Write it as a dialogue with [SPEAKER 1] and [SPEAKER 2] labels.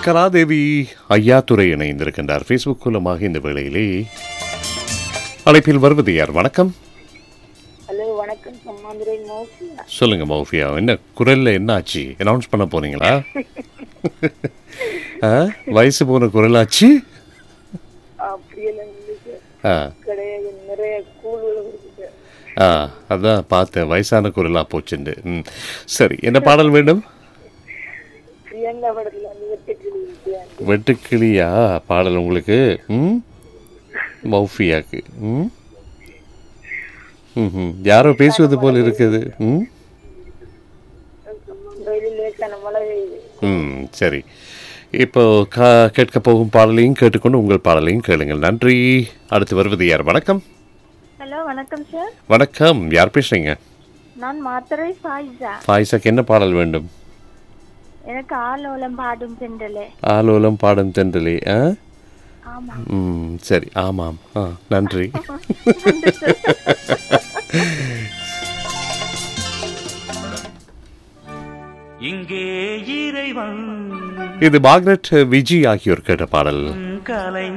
[SPEAKER 1] கலாதேவி ஐயாத்துறை இணைந்திருக்கின்றார் ஃபேஸ்புக் மூலமாக இந்த வேளையிலே அழைப்பில் வருவது யார் வணக்கம்
[SPEAKER 2] ஹலோ வணக்கம் சம்மாந்துரை மோசியா
[SPEAKER 1] சொல்லுங்க மௌஃபியா என்ன குரல்ல என்ன ஆச்சு அனௌன்ஸ் பண்ண போறீங்களா ஆ, வயசு போன குரலாச்சு
[SPEAKER 2] அப்படியெல்லாம் இல்லை சார்
[SPEAKER 1] ஆ
[SPEAKER 2] கிடையாது நிறைய கூழ் கொடுக்கு சார்
[SPEAKER 1] ஆ அதான் பார்த்தேன் வயசான குரலா போச்சுண்டு ம் சரி என்ன பாடல் வேண்டும்
[SPEAKER 2] பிரியங்கா படத்துல வந்து வெட்டுக்கிளி விஜயாண்டி
[SPEAKER 1] வெட்டுக்கிளியா பாடல் உங்களுக்கு ம் மௌஃபியாக்கு ம் ம் யாரோ பேசுவது போல் இருக்குது ம்
[SPEAKER 2] வெயில் லேசான மழை பெய்யுது
[SPEAKER 1] ம் சரி இப்போ கா கேட்க போகும் பாடலையும் கேட்டுக்கொண்டு உங்கள் பாடலையும் கேளுங்கள் நன்றி அடுத்து வருவது யார் வணக்கம்
[SPEAKER 2] ஹலோ வணக்கம் சார்
[SPEAKER 1] வணக்கம் யார் பேசுறீங்க
[SPEAKER 2] நான் மாத்தரை சாயிஜா
[SPEAKER 1] பாய்சாக்கு என்ன பாடல் வேண்டும்
[SPEAKER 2] எனக்கு ஆலோலம் பாடும் சென்றலே
[SPEAKER 1] ஆலோலம் பாடம் தென்றலே ஆ
[SPEAKER 2] ஆமா
[SPEAKER 1] ம் சரி ஆமாம் ஆ நன்றி
[SPEAKER 3] இங்கே இறைவன்
[SPEAKER 1] இது மார்க்ரெட் விஜி ஆகியோர் கேட்ட பாடல்
[SPEAKER 3] கலை